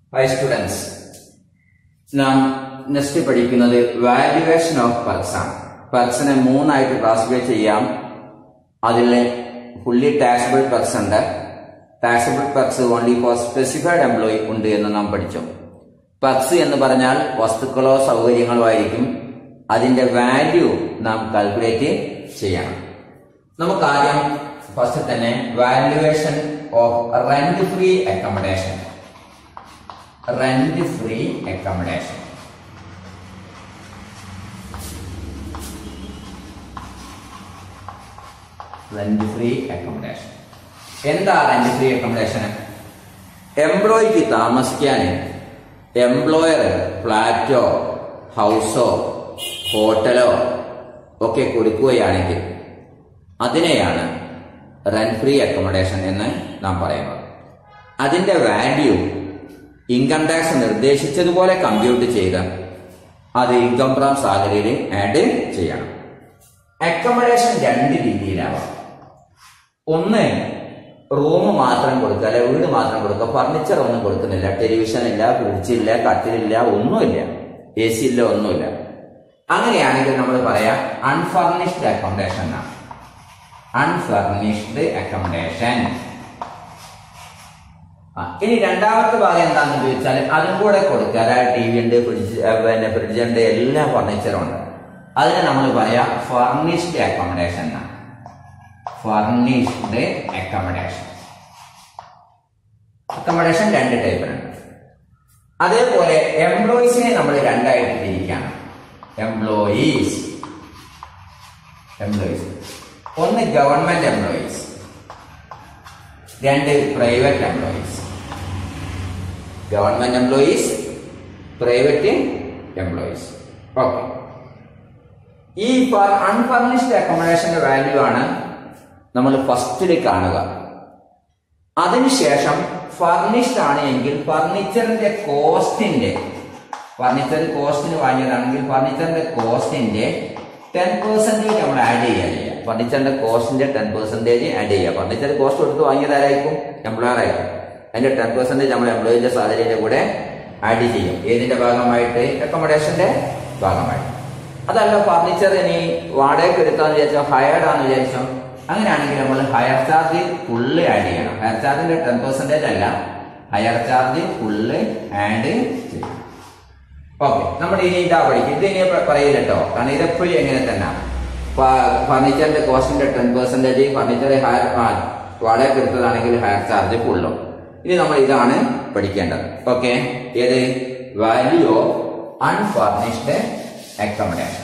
high students നാം next പഠിക്കുന്നത് valuation of perks ആണ് പെർക്സിനെ മൂന്നായിട്ട് ക്ലാസിഫൈ ചെയ്യാം അതിൽ ഫുള്ളി ടാക്സബിൾ പെർക്സ് ഉണ്ട് taxable perks only for specified employee ഉണ്ട് എന്ന് നാം പഠിച്ചു പെർക്സ് എന്ന് പറഞ്ഞാൽ വസ്തുക്കളോ സൗകര്യങ്ങളോ ആയിരിക്കും അതിന്റെ വാല്യൂ നാം കാൽക്കുലേറ്റ് ചെയ്യണം നമുക്ക് ആദ്യം ഫസ്റ്റ് തന്നെ valuation of rent free accommodation rent free accommodation rent free accommodation എന്താ റെന്റ് ഫ്രീ അക്കോമഡേഷൻ എംപ്ലോയിക്ക് താമസിക്കാൻ എംപ്ലോയർ ഫ്ലാറ്റോ ഹൗസോ ഹോട്ടലോ ഒക്കെ കൊടുക്കുകയാണെങ്കിൽ അതിനെയാണ് റെന്റ് ഫ്രീ അക്കോമഡേഷൻ എന്ന് നാം പറയുന്നത് അതിന്റെ വാല്യൂ ഇൻകം ടാക്സ് നിർദ്ദേശിച്ചതുപോലെ കമ്പ്യൂട്ട് ചെയ്ത് അത് ഇൻകം ഫ്രം സാലറിയിൽ ആഡ് ചെയ്യണം അക്കോമഡേഷൻ രണ്ട് രീതിയിലാവാം ഒന്ന് റൂം മാത്രം കൊടുക്കുക അല്ലെ വീട് മാത്രം കൊടുക്കുക ഫർണിച്ചർ ഒന്നും കൊടുക്കുന്നില്ല ടെലിവിഷൻ ഇല്ല ഫ്രിഡ്ജില്ല കട്ടിലില്ല ഒന്നുമില്ല എ സി ഇല്ല ഒന്നുമില്ല അങ്ങനെയാണെങ്കിൽ നമ്മൾ പറയാം അൺഫർണിഷ്ഡ് അക്കോമഡേഷൻ എന്നാണ് അൺഫർണിഷ്ഡ് അക്കോമഡേഷൻ ആ, ഇനി രണ്ടാമത്തെ ഭാഗം എന്താണെന്ന് ചോദിച്ചാൽ അതും കൂടെ കൊടുക്കുക അതായത് ടി വി ഉണ്ട് ഫ്രിഡ്ജ് ആ, പിന്നെ ഫ്രിഡ്ജ് ഉണ്ട് എല്ലാ ഫർണിച്ചറും ഉണ്ട് അതിനെ നമ്മൾ പറയാം ഫർണിഷ്ഡ് അക്കോമഡേഷൻ എന്നാണ് ഫർണിഷ്ഡ് അക്കോമഡേഷൻ അക്കോമഡേഷൻ രണ്ട് ടൈപ്പിലുണ്ട് അതേപോലെ എംപ്ലോയീസിനെ നമ്മൾ രണ്ടായിട്ട് തിരിക്കണം എംപ്ലോയീസ് എംപ്ലോയീസ് ഒന്ന് ഗവൺമെന്റ് എംപ്ലോയീസ് രണ്ട് private employees government employees private employees okay ഈ അൺഫർണിഷ്ഡ് അക്കോമഡേഷന്റെ വാല്യൂ ആണ് നമ്മൾ ഫസ്റ്റിൽ കാണുക അതിനുശേഷം ഫർണിഷ്ഡ് ആണ് എങ്കിൽ ഫർണിച്ചറിന്റെ കോസ്റ്റിന്റെ ഫർണിച്ചർ കോസ്റ്റിന് വാങ്ങിയതാണെങ്കിൽ ഫർണിച്ചറിന്റെ കോസ്റ്റിന്റെ ടെൻ പെർസെന്റേജ് നമ്മൾ ആഡ് ചെയ്യുക ചെയ്യുക ഫർണിച്ചറിന്റെ കോസ്റ്റിന്റെ ടെൻ പെർസെന്റേജ് ആഡ് ചെയ്യുക ഫർണിച്ചർ കോസ്റ്റ് കൊടുത്ത് വാങ്ങിയതാരായിരിക്കും എംപ്ലോയർ ആയിരിക്കും അതിന്റെ ടെൻ പെർസെന്റേജ് നമ്മൾ എംപ്ലോയിന്റെ സാലറിയുടെ കൂടെ ആഡ് ചെയ്യും ഏതിന്റെ ഭാഗമായിട്ട് അക്കോമഡേഷന്റെ ഭാഗമായിട്ട് അതല്ല ഫർണിച്ചർ ഇനി വാടകയ്ക്ക് എടുക്കാന്ന് വിചാരിച്ചോ ഹയർഡ് ആണെന്ന് വിചാരിച്ചോ അങ്ങനെയാണെങ്കിൽ നമ്മൾ ഹയർ ചാർജ് ഫുള്ള് ആഡ് ചെയ്യണം ഹയർ ചാർജിന്റെ ടെൻ പെർസെന്റേജ് അല്ല ഹയർ ചാർജ് ഫുള്ള് ആഡ് ചെയ്യണം ഓക്കെ നമ്മൾ ഇനി ഇതാ പഠിക്കും ഇത് ഇനി പറയില്ല കേട്ടോ കാരണം ഇതെപ്പോഴും എങ്ങനെ തന്നെ ഫർണിച്ചറിന്റെ കോസ്റ്റിന്റെ ടെൻ പെർസെന്റേജ് ഫർണിച്ചർ ഹയർ വാടകയ്ക്ക് എടുത്തതാണെങ്കിൽ ഹയർ ചാർജ് ഫുള്ളും ഇനി നമ്മൾ ഇതാണ് പഠിക്കേണ്ടത് ഓക്കെ ഏത് വാല്യൂ ഓഫ് അൺഫർണിഷ്ഡ് അക്കോമഡേഷൻ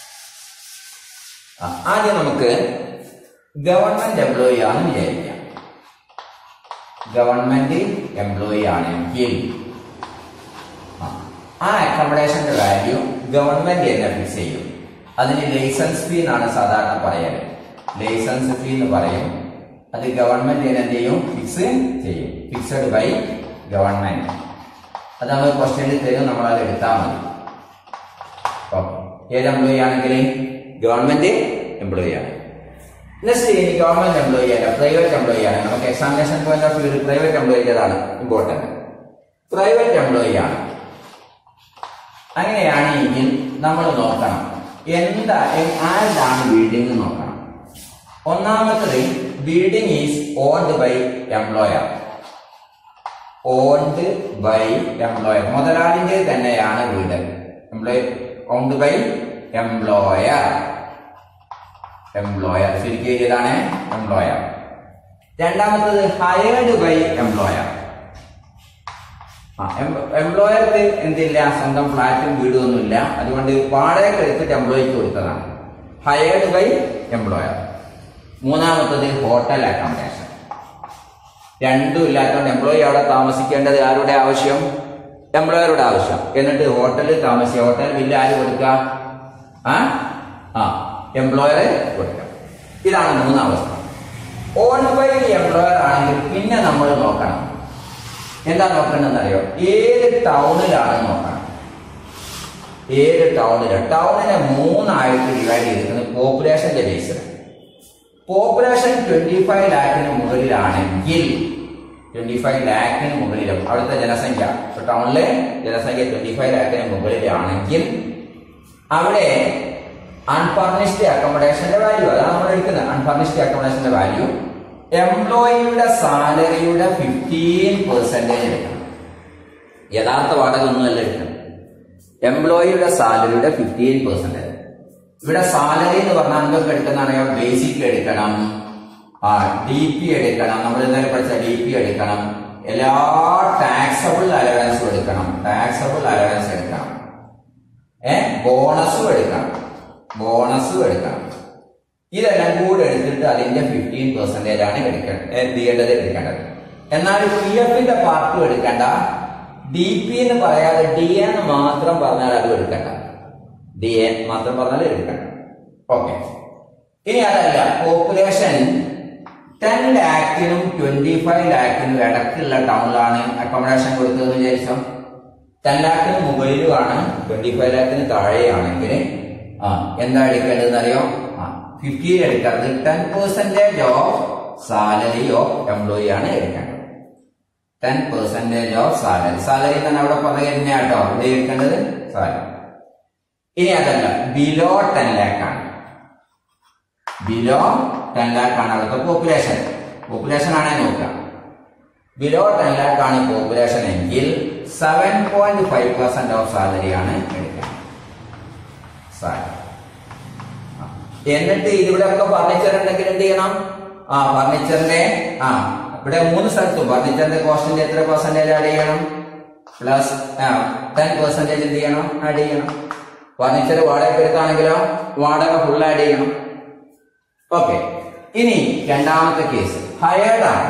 ആദ്യം നമുക്ക് ഗവൺമെന്റ് എംപ്ലോയി ആണെന്ന് വിചാരിക്കാം ഗവൺമെന്റ് എംപ്ലോയി ആണെങ്കിൽ ആ, ആ അക്കോമഡേഷന്റെ വാല്യൂ ഗവൺമെന്റ് തന്നെ ഫിക്സ് ചെയ്യും അതിന് ലൈസൻസ് ഫീ എന്നാണ് സാധാരണ പറയല് ലൈസൻസ് ഫീ എന്ന് പറയും അത് ഗവൺമെന്റ് തന്നെ എന്ത് ചെയ്യും ഫിക്സ് ചെയ്യും ഫിക്സഡ് ബൈ ഗവൺമെന്റ് അത് നമ്മൾ ക്വസ്റ്റ്യനിൽ തരും നമ്മൾ അത് എടുത്താൽ മതി ഓക്കെ ഏത് എംപ്ലോയി ആണെങ്കിൽ ഗവൺമെന്റ് എംപ്ലോയി ആണ് നെക്സ്റ്റ് ഇനി ഗവൺമെന്റ് എംപ്ലോയി അല്ല പ്രൈവറ്റ് എംപ്ലോയി ആണ് നമുക്ക് examination point of view private എംപ്ലോയിൻ്റെതാണ് ഇമ്പോർട്ടന്റ് പ്രൈവറ്റ് എംപ്ലോയി ആണ് അങ്ങനെയാണെങ്കിൽ നമ്മൾ നോക്കണം എന്താ എ- ആരുതാണ് ബിൽഡിംഗ് നോക്കണം ഒന്നാമത്തത് building is owned by employer owned by employer മുതലാളിന്റെ തന്നെയാണ് വീട് employer owned by employer employer ശരിക്കും ഏതാണ് എംപ്ലോയർ രണ്ടാമത്തത് ഹയേർഡ് ബൈ എംപ്ലോയർ എംപ്ലോയർക്ക് എന്തില്ല സ്വന്തം ഫ്ലാറ്റും വീടും ഒന്നുമില്ല അതുകൊണ്ട് വാടകയ്ക്ക് എടുത്തിട്ട് എംപ്ലോയിക്ക് കൊടുത്തതാണ് ഹയേർഡ് ബൈ എംപ്ലോയർ മൂന്നാമത്തത് ഹോട്ടൽ അക്കോമഡേഷൻ രണ്ടും ഇല്ലാത്തതുകൊണ്ട് എംപ്ലോയി അവിടെ താമസിക്കേണ്ടത് ആരുടെ ആവശ്യം എംപ്ലോയറുടെ ആവശ്യം എന്നിട്ട് ഹോട്ടലിൽ താമസിക്കുക ഹോട്ടൽ ബില്ല് ആര് കൊടുക്കുക ആ ആ എംപ്ലോയറെ കൊടുക്കുക ഇതാണ് മൂന്നാവസ്ഥ ഓൺ ബൈ എംപ്ലോയർ ആണെങ്കിൽ പിന്നെ നമ്മൾ നോക്കണം എന്താ നോക്കേണ്ടതെന്ന് അറിയോ ഏത് ടൗണിലാണ് നോക്കണം ഏത് ടൗണിലാണ് ടൗണിനെ മൂന്നായിട്ട് ഡിവൈഡ് ചെയ്തിരിക്കുന്നത് പോപ്പുലേഷന്റെ ബേസിൽ പോപ്പുലേഷൻ ട്വന്റി ഫൈവ് ലാഖിന് മുകളിലാണെങ്കിൽ ട്വന്റി ഫൈവ് ലാഖിന് മുകളിലും അവിടുത്തെ ജനസംഖ്യ ടൗണിലെ ജനസംഖ്യ ട്വന്റി ഫൈവ് ലാഖിന് മുകളിലാണെങ്കിൽ അവിടെ അൺഫർണിഷ്ഡ് അക്കോമഡേഷന്റെ വാല്യൂ അതാണ് നമ്മൾ എടുക്കുന്നത് അൺഫർണിഷ്ഡ് അക്കോമഡേഷന്റെ വാല്യൂ എംപ്ലോയിയുടെ സാലറിയുടെ ഫിഫ്റ്റീൻ പെർസെന്റേജ് എടുക്കണം യഥാർത്ഥ വാടക ഒന്നുമല്ല എടുക്കണം എംപ്ലോയിയുടെ സാലറിയുടെ ഫിഫ്റ്റീൻ പെർസെന്റേജ് ഇവിടെ സാലറി എന്ന് പറഞ്ഞാൽ എന്തൊക്കെ എടുക്കുന്നതാണെങ്കിൽ ബേസിക് എടുക്കണം ആ ഡി പി എടുക്കണം നമ്മൾ ഇന്നലെ പഠിച്ച ഡി പി എടുക്കണം എല്ലാ ടാക്സബിൾ അലവൻസും എടുക്കണം ടാക്സബിൾ അലവൻസ് എടുക്കണം ഏ ബോണസും എടുക്കണം ബോണസും എടുക്കണം ഇതെല്ലാം കൂടെ എടുത്തിട്ട് അതിന്റെ ഫിഫ്റ്റീൻ പെർസെന്റേജ് ആണ് എടുക്കേണ്ടത് എന്ത് ചെയ്യേണ്ടത് എടുക്കേണ്ടത് എന്നാൽ പി എഫിന്റെ പാർട്ടും എടുക്കേണ്ട ഡി പി എന്ന് പറയാതെ ഡി എന്ന് മാത്രം പറഞ്ഞാൽ അത് എടുക്കണ്ട ഡി എ മാത്രം പറഞ്ഞാൽ എടുക്കണ്ട ഓക്കെ ഇനി അതല്ല പോപ്പുലേഷൻ ടെൻ ലാക്കിനും ട്വന്റി ഫൈവ് ലാക്കിനും ഇടയ്ക്കുള്ള ടൗണിലാണ് അക്കോമഡേഷൻ കൊടുത്തതെന്ന് വിചാരിച്ചോ ടെൻ ലാക്കിന് മുകളിലുമാണ് ട്വന്റി ഫൈവ് ലാക്കിന് താഴെയാണെങ്കിൽ ആ എന്താ എടുക്കേണ്ടതെന്ന് അറിയോ ആ ഫിഫ്റ്റീൻ എടുക്കുന്നത് ten percentage of salary of employee ആണ് എടുക്കേണ്ടത് ten percentage of salary salary തന്നെ അവിടെ പറയുന്ന കേട്ടോ ഇവിടെ എടുക്കേണ്ടത് സാലറി ഇനി അതല്ല ബിലോ ടെൻ ലാക്ക് ആണ് ബിലോ ടെൻ ലാക്ക് ആണ് അവിടുത്തെ പോപ്പുലേഷൻ പോപ്പുലേഷൻ ആണേ നോക്കാം ബിലോ ടെൻ ലാക്ക് ആണ് പോപ്പുലേഷൻ എങ്കിൽ seven point five percent of salary ആണ് എടുക്കുക സാലറി എന്നിട്ട് ഇതിവിടെ ഒക്കെ ഫർണിച്ചർ ഉണ്ടെങ്കിൽ എന്ത് ചെയ്യണം ആ ഫർണിച്ചറിന്റെ ആ ഇവിടെ മൂന്ന് സ്ഥലത്തും ഫർണിച്ചറിന്റെ കോസ്റ്റിന്റെ എത്ര പെർസെന്റേജ് ആഡ് ചെയ്യണം പ്ലസ് ടെൻ പെർസെന്റേജ് എന്ത് ചെയ്യണം ആഡ് ചെയ്യണം ഫർണിച്ചർ വാടക എടുത്താണെങ്കിലോ വാടക ഫുൾ ആഡ് ചെയ്യണം ഓക്കെ ഇനി രണ്ടാമത്തെ കേസ് ഹയേർഡ് ആണ്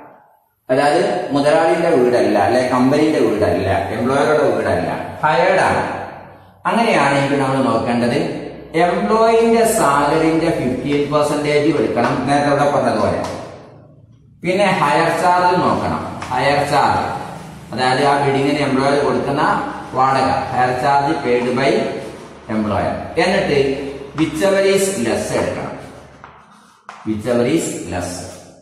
അതായത് മുതലാളിയുടെ വീടല്ല അല്ലെ കമ്പനിയുടെ വീടല്ല എംപ്ലോയറുടെ വീടല്ല ഹയേർഡ് ആണ് അങ്ങനെയാണെങ്കിൽ നമ്മൾ നോക്കേണ്ടത് എംപ്ലോയിന്റെ സാലറിന്റെ ഫിഫ്റ്റീൻ പെർസെന്റേജ് എടുക്കണം നേരത്തെ ഇവിടെ പറഞ്ഞതുപോലെ പിന്നെ ഹയർ ചാർജ് നോക്കണം ഹയർ ചാർജ് അതായത് ആ ബിൽഡിങ്ങിന് എംപ്ലോയർ കൊടുക്കുന്ന വാടക hire charge paid by employer എന്നിട്ട് വിച്ചവർ ഈസ് ലെസ് എടുക്കണം whichever is less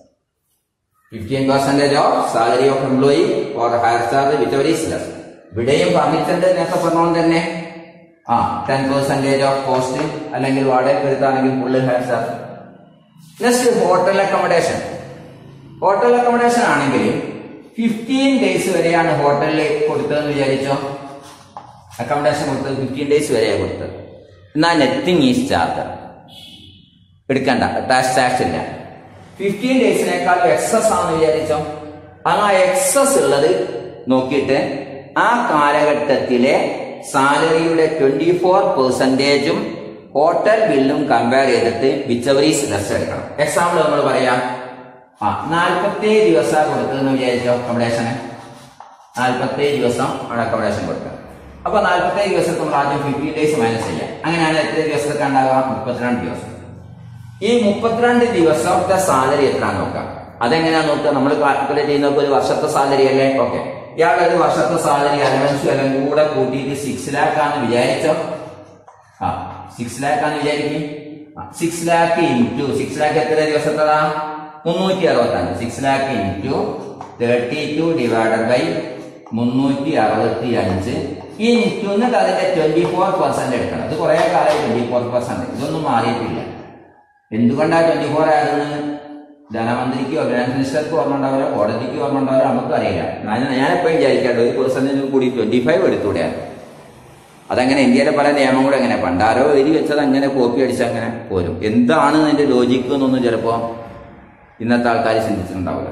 fifteen percentage of salary of employee or hire charge whichever is less ഇവിടെയും ഫർണിച്ചറിന്റെ നേരത്തെ പറഞ്ഞോണ്ട് തന്നെ ആ ടെൻ പെർസെന്റേജ് ഓഫ് കോസ്റ്റ് അല്ലെങ്കിൽ വാടക എടുത്താണെങ്കിൽ full hire charge next hotel accommodation hotel accommodation ആണെങ്കിൽ ഫിഫ്റ്റീൻ ഡേയ്സ് വരെയാണ് ഹോട്ടലിൽ കൊടുത്തതെന്ന് വിചാരിച്ചോ അക്കോമഡേഷൻ കൊടുത്തത് ഫിഫ്റ്റീൻ ഡേയ്സ് വരെയാണ് കൊടുത്തത് എന്നാൽ നെറ്റിംഗ് ഈസ് ചാർജ് എടുക്കണ്ട ടാക്സ് ടാക്സ് ഇല്ല ഫിഫ്റ്റീൻ ഡേയ്സിനേക്കാൾ എക്സസ് ആണെന്ന് വിചാരിച്ചോ ആ എക്സസ് ഉള്ളത് നോക്കിയിട്ട് ആ കാലഘട്ടത്തിലെ സാലറിയുടെ ട്വന്റി ഫോർ പെർസെന്റേജും ഹോട്ടൽ ബില്ലും കമ്പയർ ചെയ്തിട്ട് വിച്ചവറീസ് ലെസ് എടുക്കണം എക്സാമ്പിൾ നമ്മൾ പറയാം ആ നാൽപ്പത്തേഴ് ദിവസം കൊടുത്തതെന്ന് വിചാരിച്ചോ അക്കോമഡേഷന് നാൽപ്പത്തേഴ് ദിവസം അവിടെ അക്കോമഡേഷൻ കൊടുക്കുക അപ്പൊ നാൽപ്പത്തേഴ് ദിവസത്തെ നമ്മൾ ആദ്യം ഫിഫ്റ്റി ഡേയ്സ് മൈനസ് ചെയ്യാം അങ്ങനെയാണ് എത്ര ദിവസത്തൊക്കെ ഉണ്ടാവുക മുപ്പത്തിരണ്ട് ദിവസം ഈ മുപ്പത്തിരണ്ട് ദിവസത്തെ സാലറി എത്ര നോക്കാം അതെങ്ങനെയാ നോക്കുക നമ്മൾ കാൽക്കുലേറ്റ് ചെയ്യുന്ന ഒരു വർഷത്തെ സാലറി അല്ലേ ഓക്കെ ഇയാളുടെ ഒരു വർഷത്തെ സാലറി അലവൻസും എല്ലാം കൂടെ കൂട്ടിയിട്ട് സിക്സ് ലാക്ക് ആണെന്ന് വിചാരിച്ചോ ആ സിക്സ് ലാക്ക് ആണെന്ന് വിചാരിക്കും six lakh into six lakh എത്ര ദിവസത്തതാ മുന്നൂറ്റി അറുപത്തഞ്ച് six lakh into thirty two divided by മുന്നൂറ്റി അറുപത്തി അഞ്ച് ഈ ഇൻറ്റു എന്നിട്ട് അതിന്റെ ട്വന്റി ഫോർ പെർസെന്റ് എടുക്കണം ഇത് കുറെ കാലം ട്വന്റി ഫോർ പെർസെന്റ് ഇതൊന്നും മാറിയിട്ടില്ല എന്തുകൊണ്ടാണ് ട്വന്റി ഫോർ ആയതെന്ന് ധനമന്ത്രിക്കോ ഫിനാൻസ് മിനിസ്റ്റർക്ക് ഓർമ്മ ഉണ്ടാവില്ല കോടതിക്ക് ഓർമ്മ ഉണ്ടാവില്ല നമുക്കും അറിയില്ല ഞാൻ ഞാനെപ്പോഴും വിചാരിക്കാണ്ട് ഒരു പെർസെന്റേജ് കൂടി ട്വന്റി ഫൈവ് എടുത്തൂടെയാണ് അതങ്ങനെ ഇന്ത്യയിലെ പല നിയമങ്ങളും എങ്ങനെ പണ്ടാരോ എഴുതി വെച്ചത് അങ്ങനെ കോപ്പി അടിച്ച് അങ്ങനെ പോരും എന്താണ് അതിന്റെ ലോജിക്ക് എന്നൊന്നും ചിലപ്പോ ഇന്നത്തെ ആൾക്കാർ ചിന്തിച്ചിട്ടുണ്ടാവില്ല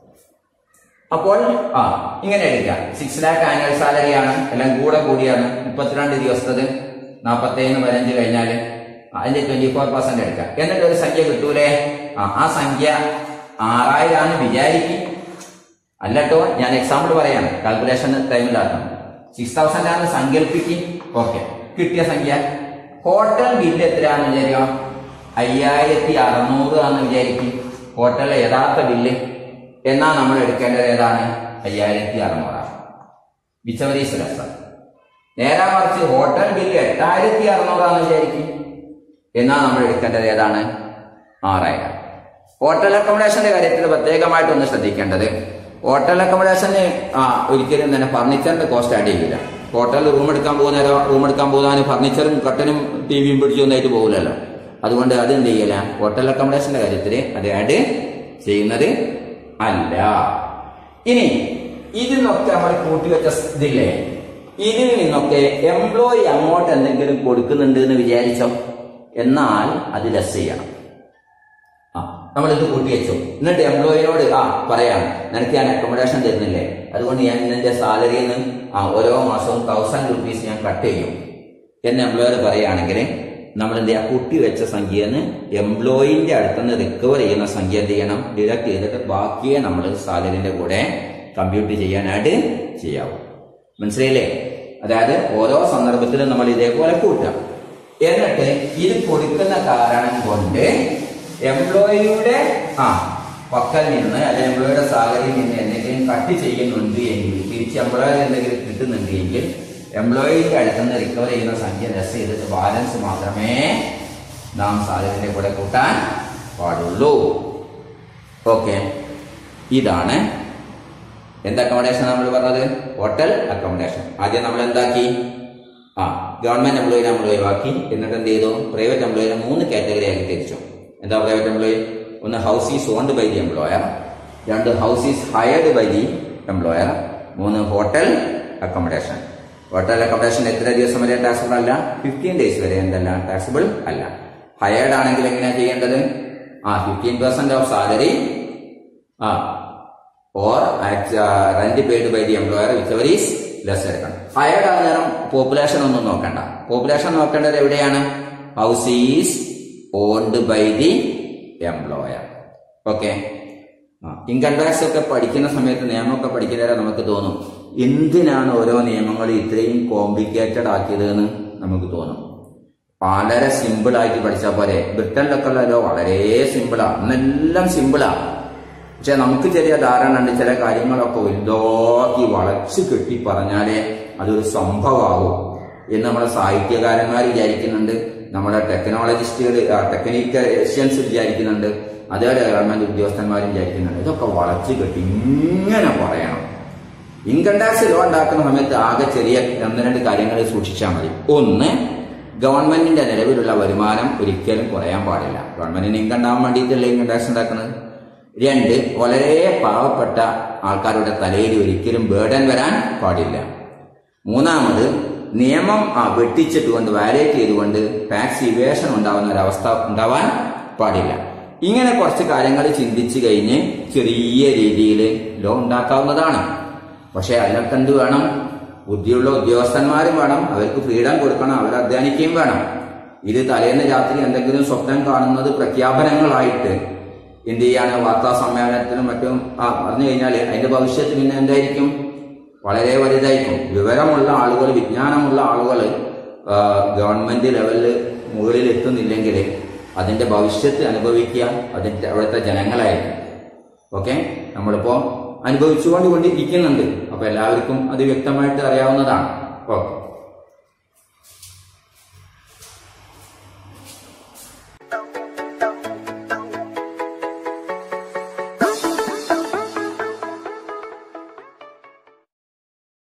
അപ്പോൾ ആ ഇങ്ങനെ എടുക്കാം സിക്സ് ലാക്ക് ആനുവൽ സാലറി ആണ് എല്ലാം കൂടെ കൂടിയാണ് മുപ്പത്തിരണ്ട് ദിവസത്തത് നാൽപ്പത്തേഴ് പതിനഞ്ച് കഴിഞ്ഞാല് അതിന്റെ ട്വന്റി ഫോർ പെർസെന്റ് എടുക്കാം എന്നിട്ട് ഒരു സംഖ്യ കിട്ടൂലേ ആ ആ സംഖ്യ ആറായിരമാണ് വിചാരിക്കും അല്ലട്ടോ ഞാൻ എക്സാമ്പിൾ പറയാണ് കാൽക്കുലേഷൻ ടൈമിലാക്കണം സിക്സ് തൗസൻഡ് ആണ് സങ്കല്പിക്കും ഓക്കെ കിട്ടിയ സംഖ്യ ഹോട്ടൽ ബില്ല് എത്രയാണെന്ന് വിചാരിക്കാം അയ്യായിരത്തി അറുന്നൂറ് ആണെന്ന് വിചാരിക്കും ഹോട്ടലിലെ യഥാർത്ഥ ബില്ല് എന്നാ നമ്മൾ എടുക്കേണ്ടത് ഏതാണ് അയ്യായിരത്തി അറുന്നൂറാണ് വിച്ചവരീസ് ലെസ് നേരെ മറിച്ച് ഹോട്ടൽ ബില്ല് എട്ടായിരത്തി അറുന്നൂറാന്ന് വിചാരിക്കും എന്നാ നമ്മൾ എടുക്കേണ്ടത് ഏതാണ് ആറായിരം ഹോട്ടൽ അക്കോമഡേഷന്റെ കാര്യത്തിൽ പ്രത്യേകമായിട്ടൊന്ന് ശ്രദ്ധിക്കേണ്ടത് ഹോട്ടൽ അക്കോമഡേഷന് ആ ഒരിക്കലും തന്നെ ഫർണിച്ചറിന്റെ കോസ്റ്റ് ആഡ് ചെയ്യില്ല ഹോട്ടലിൽ റൂം എടുക്കാൻ പോകുന്ന റൂം എടുക്കാൻ പോകാൻ ഫർണിച്ചറും കട്ടനും ടി വിയും പിടിച്ചൊന്നായിട്ട് പോകില്ലല്ലോ അതുകൊണ്ട് അത് എന്ത് ചെയ്യില്ല ഹോട്ടൽ അക്കോമഡേഷന്റെ കാര്യത്തിൽ അത് ആഡ് ചെയ്യുന്നത് അല്ല ഇനി ഇതിൽ നിന്നൊക്കെ നമ്മൾ കൂട്ടിവെച്ച ഇതില്ലേ ഇതിൽ നിന്നൊക്കെ എംപ്ലോയി അങ്ങോട്ട് എന്തെങ്കിലും കൊടുക്കുന്നുണ്ട് എന്ന് വിചാരിച്ചോ എന്നാൽ അത് ലെസ് ചെയ്യണം ആ നമ്മളിത് കൂട്ടി വെച്ചു എന്നിട്ട് എംപ്ലോയിനോട് ആ പറയാം നിനക്ക് ഞാൻ അക്കോമഡേഷൻ തരുന്നില്ലേ അതുകൊണ്ട് ഞാൻ നിന്റെ സാലറിയിൽ നിന്ന് ആ ഓരോ മാസവും തൗസൻഡ് റുപ്പീസ് ഞാൻ കട്ട് ചെയ്യും എന്ന് എംപ്ലോയർ പറയുകയാണെങ്കിൽ നമ്മൾ എന്ത് ചെയ്യാം കൂട്ടി വെച്ച സംഖ്യന്ന് എംപ്ലോയിന്റെ അടുത്തുനിന്ന് റിക്കവർ ചെയ്യുന്ന സംഖ്യ എന്ത് ചെയ്യണം ഡിഡക്ട് ചെയ്തിട്ട് ബാക്കിയെ നമ്മൾ സാലറിന്റെ കൂടെ കമ്പ്യൂട്ട് ചെയ്യാനായിട്ട് ചെയ്യാവും മനസ്സിലായില്ലേ അതായത് ഓരോ സന്ദർഭത്തിലും നമ്മൾ ഇതേപോലെ കൂട്ടാം എന്നിട്ട് ഇത് കൊടുക്കുന്ന കാരണം കൊണ്ട് എംപ്ലോയിയുടെ ആ പക്കൽ നിന്ന് അല്ലെങ്കിൽ എംപ്ലോയിയുടെ സാലറിയിൽ നിന്ന് എന്തെങ്കിലും കട്ട് ചെയ്യുന്നുണ്ട് എങ്കിൽ തിരിച്ച് എംപ്ലോയർ എന്തെങ്കിലും കിട്ടുന്നുണ്ട് എങ്കിൽ എംപ്ലോയിയുടെ അടുത്തുനിന്ന് റിക്കവർ ചെയ്യുന്ന സംഖ്യ ലെസ് ചെയ്തിട്ട് ബാലൻസ് മാത്രമേ നാം സാലറിന്റെ കൂടെ കൂട്ടാൻ പാടുള്ളൂ ഓക്കെ ഇതാണ് എന്ത് അക്കോമഡേഷൻ നമ്മൾ പറഞ്ഞത് ഹോട്ടൽ അക്കോമഡേഷൻ ആദ്യം നമ്മൾ എന്താക്കി ആ ഗവൺമെന്റ് എംപ്ലോയിനെ നമ്മൾ ഒഴിവാക്കി എന്നിട്ട് എന്ത് ചെയ്തു പ്രൈവറ്റ് എംപ്ലോയിനെ മൂന്ന് കാറ്റഗറി ആക്കി തിരിച്ചു എന്താ പ്രൈവറ്റ് എംപ്ലോയി ഒന്ന് house is owned by the employer രണ്ട് house is hired by the employer മൂന്ന് ഹോട്ടൽ അക്കോമഡേഷൻ ഹോട്ടൽ അക്കോമഡേഷൻ എത്ര ദിവസം വരെ ടാക്സിബിൾ അല്ല ഫിഫ്റ്റീൻ ഡേയ്സ് വരെ എന്തല്ല ടാക്സിബിൾ അല്ല ഹയർഡ് ആണെങ്കിൽ എങ്ങനെയാ ചെയ്യേണ്ടത് ആ ഫിഫ്റ്റീൻ പെർസെന്റ് ഓഫ് സാലറി ആ or rent paid by the employer whichever is less എടുക്കണം ഹയർഡ് ആയ നേരം പോപ്പുലേഷൻ ഒന്നും നോക്കണ്ട പോപ്പുലേഷൻ നോക്കേണ്ടത് എവിടെയാണ് house is owned by the employer okay income tax ഒക്കെ പഠിക്കുന്ന സമയത്ത് നിയമമൊക്കെ പഠിക്കുന്നവരെ നമുക്ക് തോന്നും എന്തിനാണ് ഓരോ നിയമങ്ങൾ ഇത്രയും കോംപ്ലിക്കേറ്റഡ് ആക്കിയത് എന്ന് നമുക്ക് തോന്നും വളരെ സിമ്പിൾ ആയിട്ട് പഠിച്ചാൽ പോരെ ബ്രിട്ടനിലൊക്കെ ഉള്ളതോ വളരെ സിമ്പിളാ അന്നെല്ലാം സിമ്പിളാ പക്ഷെ നമുക്ക് ചെറിയ ധാരണ ഉണ്ട് ചില കാര്യങ്ങളൊക്കെ വലുതാക്കി വളച്ച് കെട്ടി പറഞ്ഞാലേ അതൊരു സംഭവമാകും എന്ന് നമ്മുടെ സാഹിത്യകാരന്മാർ വിചാരിക്കുന്നുണ്ട് നമ്മുടെ ടെക്നോളജിസ്റ്റുകൾ ടെക്നീഷ്യൻസ് വിചാരിക്കുന്നുണ്ട് അതേപോലെ ഗവൺമെന്റ് ഉദ്യോഗസ്ഥന്മാരും വിചാരിക്കുന്നുണ്ട് ഇതൊക്കെ വളച്ച് കെട്ടി ഇങ്ങനെ പറയണം ഇൻകം ടാക്സ് ലോ ഉണ്ടാക്കുന്ന സമയത്ത് ആകെ ചെറിയ ഒന്ന് രണ്ട് കാര്യങ്ങൾ സൂക്ഷിച്ചാൽ മതി ഒന്ന് ഗവൺമെന്റിന്റെ നിലവിലുള്ള വരുമാനം ഒരിക്കലും കുറയാൻ പാടില്ല ഗവൺമെന്റിന് ഇൻകം ഉണ്ടാവാൻ വേണ്ടിയിട്ടല്ലേ ഇൻകം ടാക്സ് ഉണ്ടാക്കുന്നത് രണ്ട് വളരെ പാവപ്പെട്ട ആൾക്കാരുടെ തലയിൽ ഒരിക്കലും ബേർഡൻ വരാൻ പാടില്ല മൂന്നാമത് നിയമം ആ വെട്ടിച്ചിട്ടുകൊണ്ട് വാലേറ്റ് ചെയ്തുകൊണ്ട് ടാക്സ് ഇവേഷൻ ഉണ്ടാവുന്ന ഒരവസ്ഥ ഉണ്ടാവാൻ പാടില്ല ഇങ്ങനെ കുറച്ച് കാര്യങ്ങൾ ചിന്തിച്ചു കഴിഞ്ഞ് ചെറിയ രീതിയിൽ ലോ ഉണ്ടാക്കാവുന്നതാണ് പക്ഷെ അതിനൊക്കെ എന്ത് വേണം ബുദ്ധിയുള്ള ഉദ്യോഗസ്ഥന്മാരും വേണം അവർക്ക് ഫ്രീഡം കൊടുക്കണം അവർ അധ്വാനിക്കുകയും വേണം ഇത് തലേന്ന് രാത്രി എന്തെങ്കിലും സ്വപ്നം കാണുന്നത് പ്രഖ്യാപനങ്ങളായിട്ട് എന്ത് ചെയ്യാണ് വാർത്താ സമ്മേളനത്തിനും മറ്റും ആ പറഞ്ഞു കഴിഞ്ഞാൽ അതിന്റെ ഭവിഷ്യത്ത് പിന്നെ എന്തായിരിക്കും വളരെ വലുതായിരിക്കും വിവരമുള്ള ആളുകൾ വിജ്ഞാനമുള്ള ആളുകൾ ഗവൺമെന്റ് ലെവലിൽ മുകളിൽ എത്തുന്നില്ലെങ്കിൽ അതിന്റെ ഭവിഷ്യത്ത് അനുഭവിക്കുക അതിന്റെ അവിടുത്തെ ജനങ്ങളായിരിക്കും ഓക്കെ നമ്മളിപ്പോ അനുഭവിച്ചുകൊണ്ട് കൊണ്ടിരിക്കുന്നുണ്ട് അപ്പൊ എല്ലാവർക്കും അത് വ്യക്തമായിട്ട് അറിയാവുന്നതാണ് ഓക്കെ